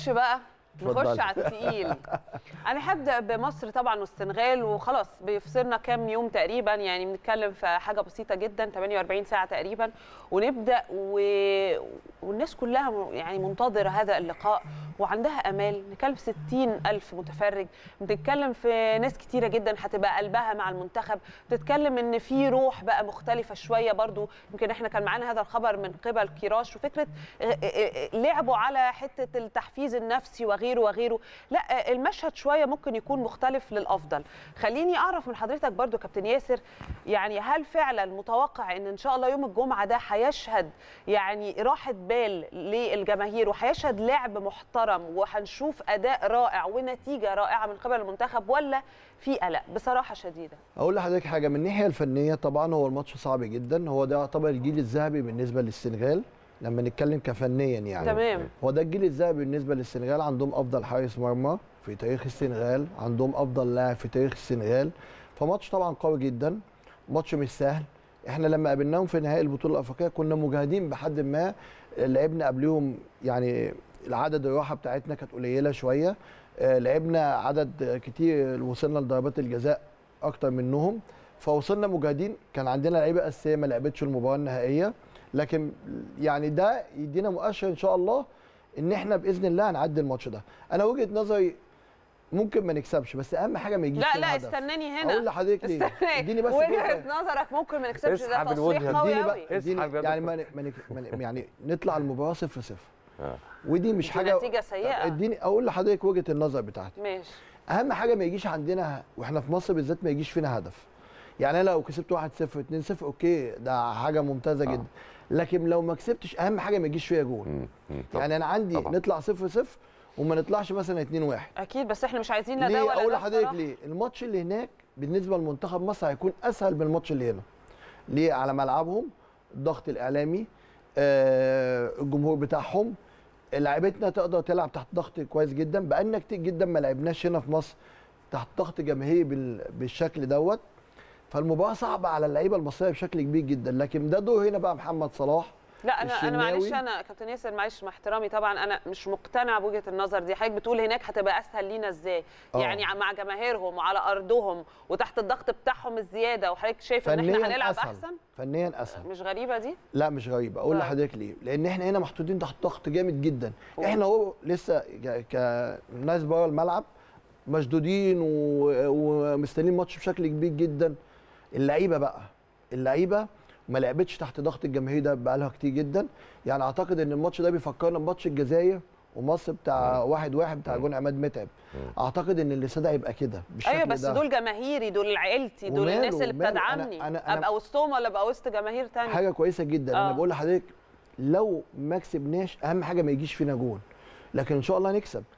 نخش بقى نخش اتفضلي. على التقيل انا هبدا بمصر طبعا والسنغال وخلاص بيفصلنا كام يوم تقريبا يعني بنتكلم في حاجه بسيطه جدا 48 ساعه تقريبا ونبدا و... والناس كلها م- يعني منتظره هذا اللقاء وعندها امال نتكلم في 60 الف متفرج بنتكلم في ناس كتيره جدا هتبقى قلبها مع المنتخب بتتكلم ان في روح بقى مختلفه شويه برضو يمكن احنا كان معانا هذا الخبر من قبل كيراش وفكره اه، اه، اه، لعبوا على حته التحفيز النفسي وغيره وغيره لا اه، المشهد شويه ممكن يكون مختلف للافضل خليني اعرف من حضرتك برضو كابتن ياسر يعني هل فعلا متوقع ان ان شاء الله يوم الجمعه ده هيشهد يعني راحه بال للجماهير وهيشهد لعب محترم وهنشوف اداء رائع ونتيجه رائعه من قبل المنتخب ولا في قلق بصراحه شديده اقول لحضرتك حاجه من الناحيه الفنيه طبعا هو الماتش صعب جدا هو ده يعتبر الجيل الذهبي بالنسبه للسنغال لما نتكلم كفنيا يعني تمام هو ده الجيل الذهبي بالنسبه للسنغال عندهم افضل حارس مرمى في تاريخ السنغال عندهم افضل لاعب في تاريخ السنغال فماتش طبعا قوي جدا ماتش مش سهل احنا لما قابلناهم في نهائي البطوله الافريقيه كنا مجاهدين بحد ما لعبنا قبلهم يعني العدد الراحه بتاعتنا كانت قليله شويه آه، لعبنا عدد كتير وصلنا لضربات الجزاء اكتر منهم فوصلنا مجاهدين كان عندنا لعيبه اساسيه ما لعبتش المباراه النهائيه لكن يعني ده يدينا مؤشر ان شاء الله ان احنا باذن الله هنعدي الماتش ده انا وجهه نظري ممكن ما نكسبش بس اهم حاجه ما يجيش لا فينا لا هدف. استناني هنا اقول لحضرتك ليه استناني اديني بس وجهه فرصة. نظرك ممكن ما نكسبش ده اسحب تصريح الوجهة. قوي اديني قوي بقى اديني اسحب يا يعني دكتور. ما ما نك- ما ن- يعني نطلع المباراه 0 0 آه. ودي مش دي حاجه نتيجة سيئة. طب اديني اقول لحضرتك وجهه النظر بتاعتي ماشي اهم حاجه ما يجيش عندنا واحنا في مصر بالذات ما يجيش فينا هدف يعني انا لو كسبت 1 0 2 0 اوكي ده حاجه ممتازه آه. جدا لكن لو ما كسبتش اهم حاجه ما يجيش فيها جول مم. مم. طبعاً. يعني انا عندي طبعاً. نطلع 0 0 وما نطلعش مثلا 2 1 اكيد بس احنا مش عايزين لا ده ليه ولا اقول ده لحضرتك بصراحة. ليه الماتش اللي هناك بالنسبه لمنتخب مصر هيكون اسهل من الماتش اللي هنا ليه على ملعبهم الضغط الاعلامي آه الجمهور بتاعهم لعيبتنا تقدر تلعب تحت ضغط كويس جدا بقالنا كتير جدا ما لعبناش هنا في مصر تحت ضغط جماهيري بال- بالشكل دوت فالمباراه صعبه على اللعيبه المصريه بشكل كبير جدا لكن ده دور هنا بقى محمد صلاح لا انا انا معلش الشناوي. انا كابتن ياسر معلش مع احترامي طبعا انا مش مقتنعه بوجهه النظر دي حضرتك بتقول هناك هتبقى اسهل لينا ازاي آه. يعني مع جماهيرهم وعلى ارضهم وتحت الضغط بتاعهم الزياده وحضرتك شايف ان احنا فنيا هنلعب اسهل احسن فنيا اسهل مش غريبه دي لا مش غريبه اقول طيب. لحضرتك ليه لان احنا هنا محطوطين تحت ضغط جامد جدا قول. احنا هو لسه ك- كناس بره الملعب مشدودين و- ومستنيين ماتش بشكل كبير جدا اللعيبه بقى اللعيبه ما لعبتش تحت ضغط الجماهير ده بقالها كتير جدا يعني اعتقد ان الماتش ده بيفكرنا بماتش الجزائر ومصر بتاع واحد واحد بتاع جون عماد متعب اعتقد ان اللي ده هيبقى كده بالشكل ايوه بس ده. دول جماهيري دول عيلتي دول وماله- الناس اللي وماله. أنا- بتدعمني أنا- أنا- ابقى وسطهم ولا ابقى وسط جماهير تانية حاجه كويسه جدا آه. انا بقول لحضرتك لو ما كسبناش اهم حاجه ما يجيش فينا جون لكن ان شاء الله نكسب